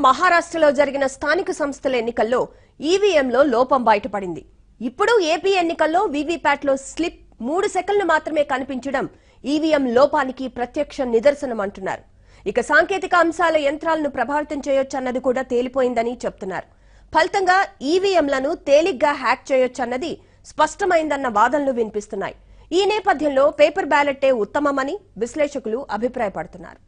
మహారాష్ట్రలో జరిగిన స్థానిక సంస్థల ఎన్నికల్లో ఈవీఎంలో లోపం బయటపడింది ఇప్పుడు ఏపీ ఎన్నికల్లో వీవీప్యాట్లో స్లిప్ మూడు సెకండ్లు మాత్రమే కనిపించడం ఈవీఎం లోపానికి ప్రత్యక్ష నిదర్శనం అంటున్నారు ఇక సాంకేతిక అంశాల యంత్రాలను ప్రభావితం చేయొచ్చన్నది కూడా తేలిపోయిందని చెప్తున్నారు ఫలితంగా ఈవీఎంలను తేలిగ్గా హ్యాక్ చేయొచ్చన్నది స్పష్టమైందన్న వాదనలు వినిపిస్తున్నాయి ఈ నేపథ్యంలో పేపర్ బ్యాలెట్టే ఉత్తమమని విశ్లేషకులు అభిప్రాయపడుతున్నారు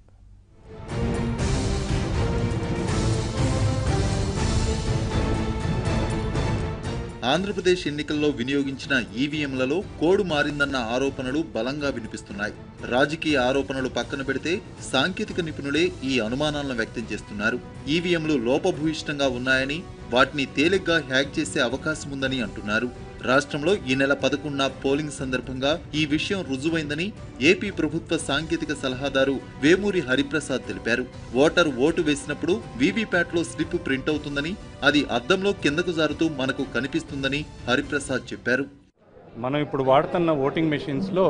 ఆంధ్రప్రదేశ్ ఎన్నికల్లో వినియోగించిన ఈవీఎంలలో కోడ్ మారిందన్న ఆరోపణలు బలంగా వినిపిస్తున్నాయి రాజకీయ ఆరోపణలు పక్కన పెడితే సాంకేతిక నిపుణులే ఈ అనుమానాలను వ్యక్తం చేస్తున్నారు ఈవీఎంలు లోపభూయిష్టంగా ఉన్నాయని వాటిని తేలిగ్గా హ్యాక్ చేసే అవకాశం ఉందని అంటున్నారు రాష్ట్రంలో ఈ నెల పదకొండున పోలింగ్ సందర్భంగా ఈ విషయం రుజువైందని ఏపీ ప్రభుత్వ సాంకేతిక సలహాదారు వేమూరి హరిప్రసాద్ తెలిపారు ఓటర్ ఓటు వేసినప్పుడు వీవీప్యాట్లో స్లిప్ ప్రింట్ అవుతుందని అది అద్దంలో కిందకు జారుతూ మనకు కనిపిస్తుందని హరిప్రసాద్ చెప్పారు మనం ఇప్పుడు వాడుతున్న ఓటింగ్ మెషిన్స్లో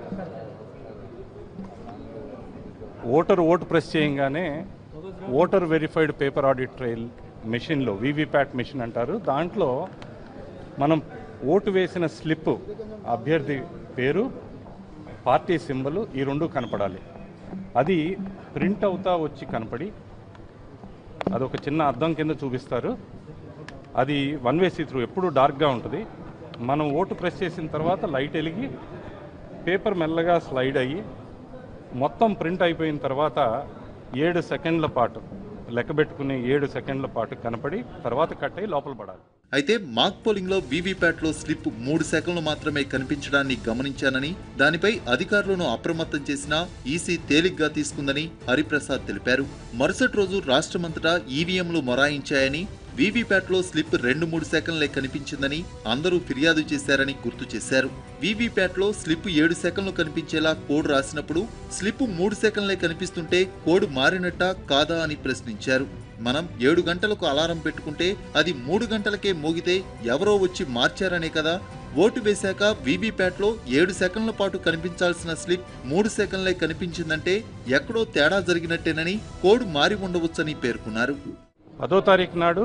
ఓటర్ ఓటు ప్రెస్ చేయంగానే voter verified paper audit trail మెషిన్లో వీవీప్యాట్ మెషిన్ అంటారు దాంట్లో మనం ఓటు వేసిన స్లిప్ అభ్యర్థి పేరు పార్టీ సింబల్ ఈ రెండు కనపడాలి అది ప్రింట్ అవుతా వచ్చి కనపడి అదొక చిన్న అద్దం కింద చూపిస్తారు అది వన్ వే సీ త్రూ ఎప్పుడు డార్క్గా ఉంటుంది మనం ఓటు ప్రెస్ చేసిన తర్వాత లైట్ వెలిగి పేపర్ మెల్లగా స్లైడ్ అయ్యి మొత్తం ప్రింట్ అయిపోయిన తర్వాత ఏడు సెకండ్ల పాటు లెక్క పెట్టుకునే ఏడు సెకండ్ల పాటు కనపడి తర్వాత కట్ అయ్యి లోపల పడాలి అయితే మాక్ పోలింగ్ లో వీవీప్యాట్ లో స్లిప్ మూడు సెకండ్లు మాత్రమే కనిపించడాన్ని గమనించానని దానిపై అధికారులను అప్రమత్తం చేసినా ఈసీ తేలిగ్గా తీసుకుందని హరిప్రసాద్ తెలిపారు మరుసటి రోజు రాష్ట్రమంతటా ఈవీఎంలు మొరాయించాయని వీవీప్యాట్ లో స్లిప్ రెండు మూడు సెకండ్లే కనిపించిందని అందరూ ఫిర్యాదు చేశారని గుర్తు చేశారు వీవీప్యాట్ లో స్లిప్ ఏడు సెకండ్లు కనిపించేలా కోడ్ రాసినప్పుడు స్లిప్ మూడు సెకండ్లే కనిపిస్తుంటే కోడ్ మారినట్టా కాదా అని ప్రశ్నించారు మనం ఏడు గంటలకు అలారం పెట్టుకుంటే అది మూడు గంటలకే మోగితే ఎవరో వచ్చి మార్చారనే కదా ఓటు వేశాక వీవీప్యాట్లో ఏడు సెకండ్ల పాటు కనిపించాల్సిన స్లిప్ మూడు సెకండ్లే కనిపించిందంటే ఎక్కడో తేడా జరిగినట్టేనని కోడ్ మారి ఉండవచ్చని పేర్కొన్నారు పదో తారీఖు నాడు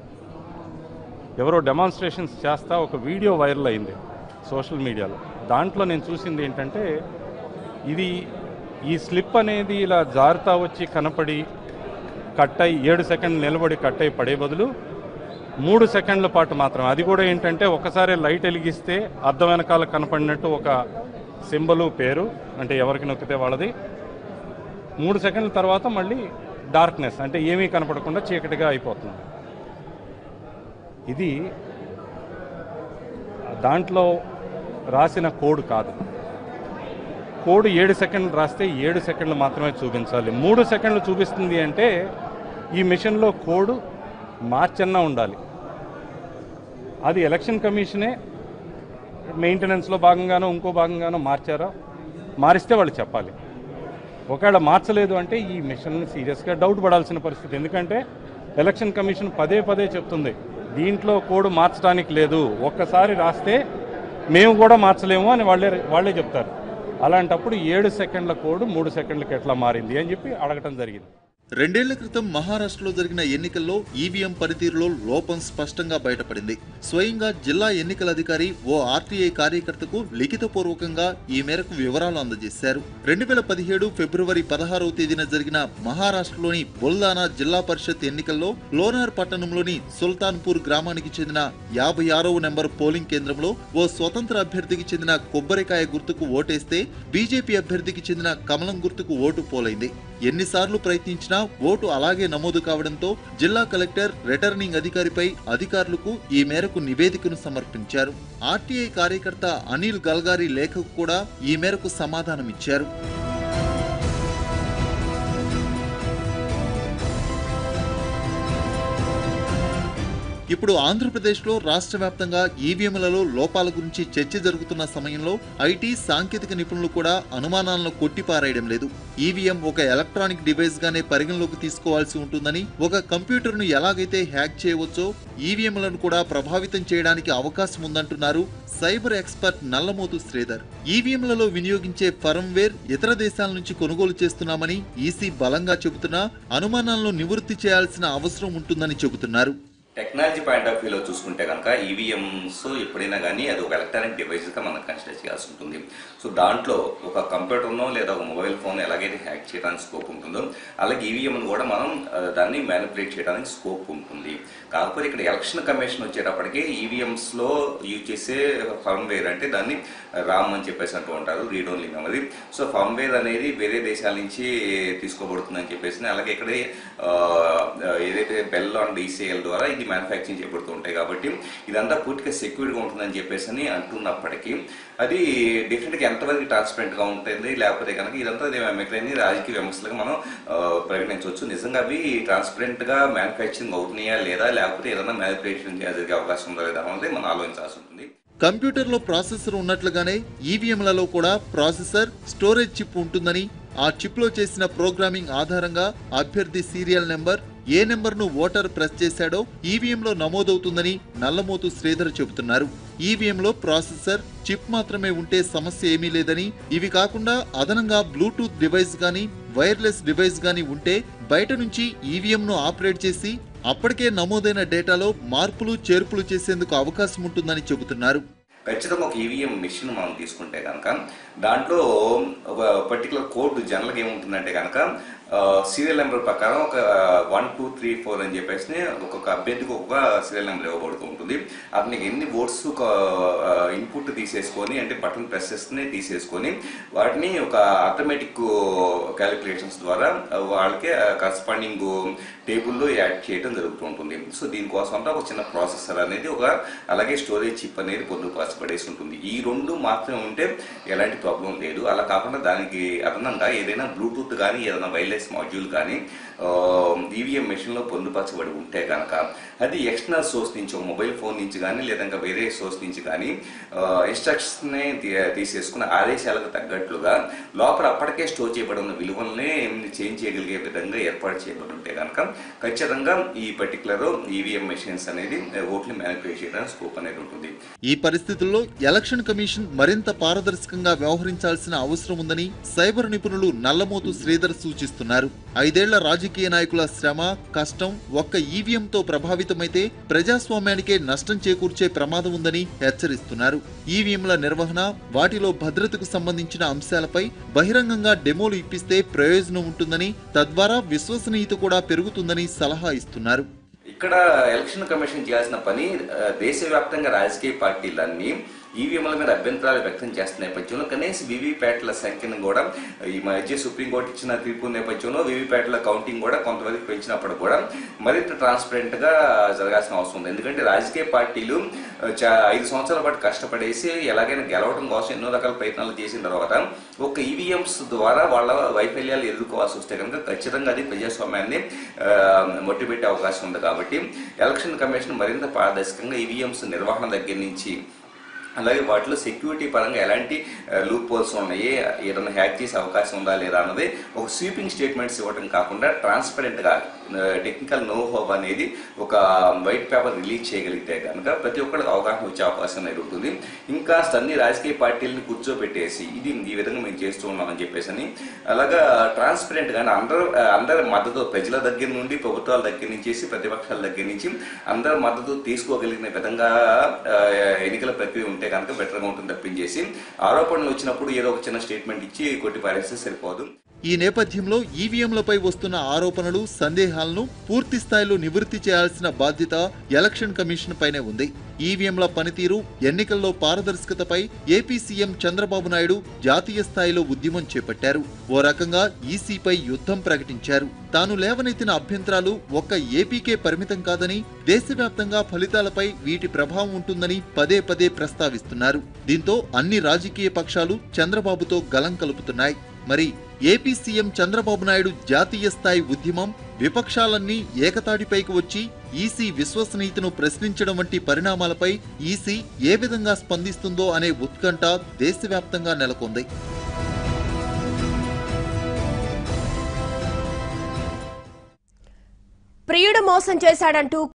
ఎవరో డెమాన్స్ట్రేషన్స్ చేస్తా ఒక వీడియో వైరల్ అయింది సోషల్ మీడియాలో దాంట్లో నేను చూసింది ఏంటంటే ఇది ఈ స్లిప్ అనేది ఇలా జారుతా వచ్చి కనపడి కట్ అయి ఏడు సెకండ్లు నిలబడి కట్ అయి పడే బదులు మూడు సెకండ్ల పాటు మాత్రం అది కూడా ఏంటంటే ఒకసారి లైట్ వెలిగిస్తే అద్దం వెనకాల కనపడినట్టు ఒక సింబలు పేరు అంటే ఎవరికి నొక్కితే వాళ్ళది మూడు సెకండ్ల తర్వాత మళ్ళీ డార్క్నెస్ అంటే ఏమీ కనపడకుండా చీకటిగా అయిపోతుంది ఇది దాంట్లో రాసిన కోడ్ కాదు కోడ్ ఏడు సెకండ్లు రాస్తే ఏడు సెకండ్లు మాత్రమే చూపించాలి మూడు సెకండ్లు చూపిస్తుంది అంటే ఈ మిషన్లో కోడ్ మార్చన్నా ఉండాలి అది ఎలక్షన్ కమిషనే మెయింటెనెన్స్లో భాగంగానో ఇంకో భాగంగానో మార్చారా మారిస్తే వాళ్ళు చెప్పాలి ఒకవేళ మార్చలేదు అంటే ఈ మిషన్ సీరియస్గా డౌట్ పడాల్సిన పరిస్థితి ఎందుకంటే ఎలక్షన్ కమిషన్ పదే పదే చెప్తుంది దీంట్లో కోడ్ మార్చడానికి లేదు ఒక్కసారి రాస్తే మేము కూడా మార్చలేము అని వాళ్ళే వాళ్ళే చెప్తారు అలాంటప్పుడు ఏడు సెకండ్ల కోడ్ మూడు సెకండ్లకి ఎట్లా మారింది అని చెప్పి అడగటం జరిగింది రెండేళ్ల క్రితం మహారాష్ట్రలో జరిగిన ఎన్నికల్లో ఈవీఎం పనితీరులో లోపం స్పష్టంగా బయటపడింది స్వయంగా జిల్లా ఎన్నికల అధికారి ఓ ఆర్టీఐ కార్యకర్తకు లిఖితపూర్వకంగా ఈ మేరకు వివరాలు అందజేశారు రెండు వేల పదిహేడు ఫిబ్రవరి పదహారవ తేదీన జరిగిన మహారాష్ట్రలోని బుల్దానా జిల్లా పరిషత్ ఎన్నికల్లో లోనార్ పట్టణంలోని సుల్తాన్పూర్ గ్రామానికి చెందిన యాభై ఆరవ నెంబర్ పోలింగ్ కేంద్రంలో ఓ స్వతంత్ర అభ్యర్థికి చెందిన కొబ్బరికాయ గుర్తుకు ఓటేస్తే బీజేపీ అభ్యర్థికి చెందిన కమలం గుర్తుకు ఓటు పోలైంది ఎన్నిసార్లు ప్రయత్నించినా ఓటు అలాగే నమోదు కావడంతో జిల్లా కలెక్టర్ రిటర్నింగ్ అధికారిపై అధికారులకు ఈ మేరకు నివేదికను సమర్పించారు ఆర్టీఐ కార్యకర్త అనిల్ గల్గారి లేఖకు కూడా ఈ మేరకు సమాధానమిచ్చారు ఇప్పుడు ఆంధ్రప్రదేశ్లో రాష్ట్ర వ్యాప్తంగా ఈవీఎంలలో లోపాల గురించి చర్చ జరుగుతున్న సమయంలో ఐటీ సాంకేతిక నిపుణులు కూడా అనుమానాలను కొట్టిపారేయడం లేదు ఈవీఎం ఒక ఎలక్ట్రానిక్ డివైస్ గానే పరిగణలోకి తీసుకోవాల్సి ఉంటుందని ఒక కంప్యూటర్ ను ఎలాగైతే హ్యాక్ చేయవచ్చో ఈవీఎంలను కూడా ప్రభావితం చేయడానికి అవకాశం ఉందంటున్నారు సైబర్ ఎక్స్పర్ట్ నల్లమోతు శ్రీధర్ ఈవీఎంలలో వినియోగించే ఫర్మ్వేర్ ఇతర దేశాల నుంచి కొనుగోలు చేస్తున్నామని ఈసీ బలంగా చెబుతున్నా అనుమానాలను నివృత్తి చేయాల్సిన అవసరం ఉంటుందని చెబుతున్నారు టెక్నాలజీ పాయింట్ ఆఫ్ వ్యూలో చూసుకుంటే కనుక ఈవీఎంస్ ఎప్పుడైనా కానీ అది ఒక ఎలక్ట్రానిక్ డివైస్గా మనం కన్సిడర్ చేయాల్సి ఉంటుంది సో దాంట్లో ఒక కంప్యూటర్నో లేదా ఒక మొబైల్ ఫోన్ ఎలాగైతే హ్యాక్ చేయడానికి స్కోప్ ఉంటుందో అలాగే ఈవీఎంను కూడా మనం ఆ, దాన్ని మ్యానిపులేట్ చేయడానికి స్కోప్ ఉంటుంది కాకపోతే ఇక్కడ ఎలక్షన్ కమిషన్ వచ్చేటప్పటికి ఈవీఎంస్లో యూజ్ చేసే ఫర్మ్వేర్ అంటే దాన్ని రామ్ అని చెప్పేసి అంటూ ఉంటారు read only memory so firmware అనేది వేరే దేశాల నుంచి తీసుకోబడుతుందని చెప్పేసి అలాగే ఇక్కడ ఆ, ఏదైతే బెల్ అండ్ ఈసీఎల్ ద్వారా ఇది మ్యానుఫ్యాక్చరింగ్ చేయబడుతూ ఉంటాయి కాబట్టి ఇదంతా పూర్తిగా సెక్యూర్గా ఉంటుందని చెప్పేసి అని అంటున్నప్పటికీ అది డెఫినెట్గా ఎంతవరకు ట్రాన్స్పరెంట్గా ఉంటుంది లేకపోతే కనుక ఇదంతా మిగతాన్ని రాజకీయ విమర్శలుగా మనం ఆ, ప్రకటించవచ్చు నిజంగా అవి ట్రాన్స్పరెంట్గా మ్యానుఫ్యాక్చరింగ్ అవుతున్నాయా లేదా లేకపోతే ఏదైనా మ్యానుఫ్యాక్చరింగ్ జరిగే అవకాశం ఉందా లేదా అనేది మనం ఆలోచించాల్సి ఉంటుంది కంప్యూటర్లో ప్రాసెసర్ ఉన్నట్లుగానే ఈవీఎంలలో కూడా ప్రాసెసర్ స్టోరేజ్ చిప్ ఉంటుందని ఆ చిప్లో చేసిన ప్రోగ్రామింగ్ ఆధారంగా అభ్యర్థి సీరియల్ నెంబర్ ఏ నెంబర్ను ఓటర్ ప్రెస్ చేశాడో ఈవీఎంలో నమోదవుతుందని నల్లమోతు శ్రీధర్ చెబుతున్నారు ఈవీఎంలో ప్రాసెసర్ చిప్ మాత్రమే ఉంటే సమస్య ఏమీ లేదని ఇవి కాకుండా అదనంగా బ్లూటూత్ డివైస్ గాని వైర్లెస్ డివైస్ గాని ఉంటే బయట నుంచి ఈవీఎంను ఆపరేట్ చేసి అప్పటికే నమోదైన డేటాలో మార్పులు చేర్పులు చేసేందుకు అవకాశం ఉంటుందని చెబుతున్నారు ఖచ్చితంగా ఒక ఈవీఎం మిషన్ మనం తీసుకుంటే కనుక దాంట్లో ఒక పర్టికులర్ కోడ్ జనరల్గా ఏముంటుందంటే కనుక సీరియల్ నెంబర్ ప్రకారం ఒక వన్ టూ త్రీ ఫోర్ అని చెప్పేసి ఒక్కొక్క అభ్యర్థికి ఒక్కొక్క సీరియల్ నెంబర్ ఇవ్వబడుతూ ఉంటుంది అతనికి ఎన్ని ఓట్స్ ఇన్పుట్ తీసేసుకొని అంటే బటన్ ప్రెసెస్ని తీసేసుకొని వాటిని ఒక ఆటోమేటిక్ క్యాలిక్యులేషన్స్ ద్వారా వాళ్ళకి కరస్పాండింగ్ టేబుల్లో యాడ్ చేయడం జరుగుతూ ఉంటుంది సో దీనికోసం అంతా ఒక చిన్న ప్రాసెసర్ అనేది ఒక అలాగే స్టోరేజ్ చిప్ అనేది పొందుపరచబడేసి ఉంటుంది ఈ రెండు మాత్రమే ఉంటే ఎలాంటి ప్రాబ్లం లేదు అలా కాకుండా దానికి అదనంగా ఏదైనా బ్లూటూత్ కానీ ఏదైనా వైర్లెస్ మాడ్యూల్ కానీ ఈవీఎం మెషిన్లో పొందుపరచబడి ఉంటే కనుక అది ఎక్స్టర్నల్ సోర్స్ నుంచి ఒక మొబైల్ ఫోన్ నుంచి కానీ లేదా ఇంకా వేరే సోర్స్ నుంచి కానీ ఇన్స్ట్రక్షన్ని తీసేసుకుని ఆదేశాలకు తగ్గట్లుగా లోపల అప్పటికే స్టోర్ చేయబడి ఉన్న విలువల్ని చేంజ్ చేయగలిగే విధంగా ఏర్పాటు చేయబడి ఉంటే కనుక ఖచ్చితంగా ఈ పర్టికులర్ ఈవీఎం మెషిన్స్ అనేది ఓట్లు మ్యానిపులేట్ చేయడానికి స్కోప్ అనేది ఉంటుంది ఈ పరిస్థితుల్లో ఎలక్షన్ కమిషన్ మరింత పారదర్శకంగా వ్యవహరించాల్సిన అవసరం ఉందని సైబర్ నిపుణులు నల్లమోతు శ్రీధర్ సూచిస్తున్నారు ఐదేళ్ల రాజకీయ నాయకుల శ్రమ కష్టం ఒక్క ఈవీఎంతో ప్రభావితమైతే ప్రజాస్వామ్యానికే నష్టం చేకూర్చే ప్రమాదం ఉందని హెచ్చరిస్తున్నారు ఈవీఎంల నిర్వహణ వాటిలో భద్రతకు సంబంధించిన అంశాలపై బహిరంగంగా డెమోలు ఇప్పిస్తే ప్రయోజనం ఉంటుందని తద్వారా విశ్వసనీయత కూడా పెరుగుతుందని సలహా ఇస్తున్నారు ఇక్కడ ఎలక్షన్ కమిషన్ చేయాల్సిన పని ఆ, దేశవ్యాప్తంగా రాజకీయ పార్టీలన్నీ ఈవీఎంల మీద అభ్యంతరాలు వ్యక్తం చేస్తున్న నేపథ్యంలో కనీసం వీవీప్యాట్ల సంఖ్యను కూడా ఈ మధ్య సుప్రీంకోర్టు ఇచ్చిన తీర్పు నేపథ్యంలో వీవీప్యాట్ల కౌంటింగ్ కూడా కొంతవరకు పెంచినప్పుడు కూడా మరింత ట్రాన్స్పరెంట్ గా జరగాల్సిన అవసరం ఉంది ఎందుకంటే రాజకీయ పార్టీలు ఆ, చా- ఐదు సంవత్సరాల పాటు కష్టపడేసి ఎలాగైనా గెలవడం కోసం ఎన్నో రకాల ప్రయత్నాలు చేసిన తర్వాత ఒక ఈవీఎంస్ ద్వారా వాళ్ళ వైఫల్యాలు ఎదుర్కోవాల్సి వస్తే కనుక ఖచ్చితంగా అది ప్రజాస్వామ్యాన్ని మొట్టిపెట్టే అవకాశం ఉంది కాబట్టి ఎలక్షన్ కమిషన్ మరింత పారదర్శకంగా ఈవీఎంస్ నిర్వహణ దగ్గర నుంచి అలాగే వాటిలో సెక్యూరిటీ పరంగా ఎలాంటి లూప్ పోల్స్ ఉన్నాయి ఏదైనా హ్యాక్ చేసే అవకాశం ఉందా లేదా అన్నది ఒక స్వీపింగ్ స్టేట్మెంట్స్ ఇవ్వడం కాకుండా ట్రాన్స్పరెంట్గా టెక్నికల్ నో హోవ్ అనేది ఒక వైట్ పేపర్ రిలీజ్ చేయగలిగితే కనుక ప్రతి ఒక్కరికి అవగాహన వచ్చే అవకాశం అనేది ఉంటుంది ఇంకా అన్ని రాజకీయ పార్టీలను కూర్చోబెట్టేసి ఇది ఈ విధంగా మేము చేస్తూ ఉన్నామని చెప్పేసి అని అలాగా ట్రాన్స్పరెంట్ గానే అందరూ అందరి మద్దతు ప్రజల దగ్గర నుండి ప్రభుత్వాల దగ్గర నుంచి ప్రతిపక్షాల దగ్గర నుంచి అందరి మద్దతు తీసుకోగలిగిన విధంగా ఆ, ఎన్నికల ప్రక్రియ ఉంటే కనుక బెటర్గా ఉంటుంది తప్పించేసి ఆరోపణలు వచ్చినప్పుడు ఏదో ఒక చిన్న స్టేట్మెంట్ ఇచ్చి కొట్టి పారేస్తే సరిపోదు ఈ నేపథ్యంలో ఈవీఎంలపై వస్తున్న ఆరోపణలు సందేహాలను పూర్తి స్థాయిలో నివృత్తి చేయాల్సిన బాధ్యత ఎలక్షన్ కమిషన్ పైనే ఉంది ఈవీఎంల పనితీరు ఎన్నికల్లో పారదర్శకతపై ఏపీ సీఎం చంద్రబాబు నాయుడు జాతీయ స్థాయిలో ఉద్యమం చేపట్టారు ఓ రకంగా ఈసీపై యుద్ధం ప్రకటించారు తాను లేవనెత్తిన అభ్యంతరాలు ఒక్క ఏపీకే పరిమితం కాదని దేశవ్యాప్తంగా ఫలితాలపై వీటి ప్రభావం ఉంటుందని పదే పదే ప్రస్తావిస్తున్నారు దీంతో అన్ని రాజకీయ పక్షాలు చంద్రబాబుతో గలం కలుపుతున్నాయి మరి ఏపీ సీఎం చంద్రబాబు నాయుడు జాతీయ స్థాయి ఉద్యమం విపక్షాలన్నీ ఏకతాటిపైకి వచ్చి ఈసీ విశ్వసనీయతను ప్రశ్నించడం వంటి పరిణామాలపై ఈసీ ఏ విధంగా స్పందిస్తుందో అనే ఉత్కంఠ దేశవ్యాప్తంగా నెలకొంది ప్రియుడు మోసం చేశాడంటూ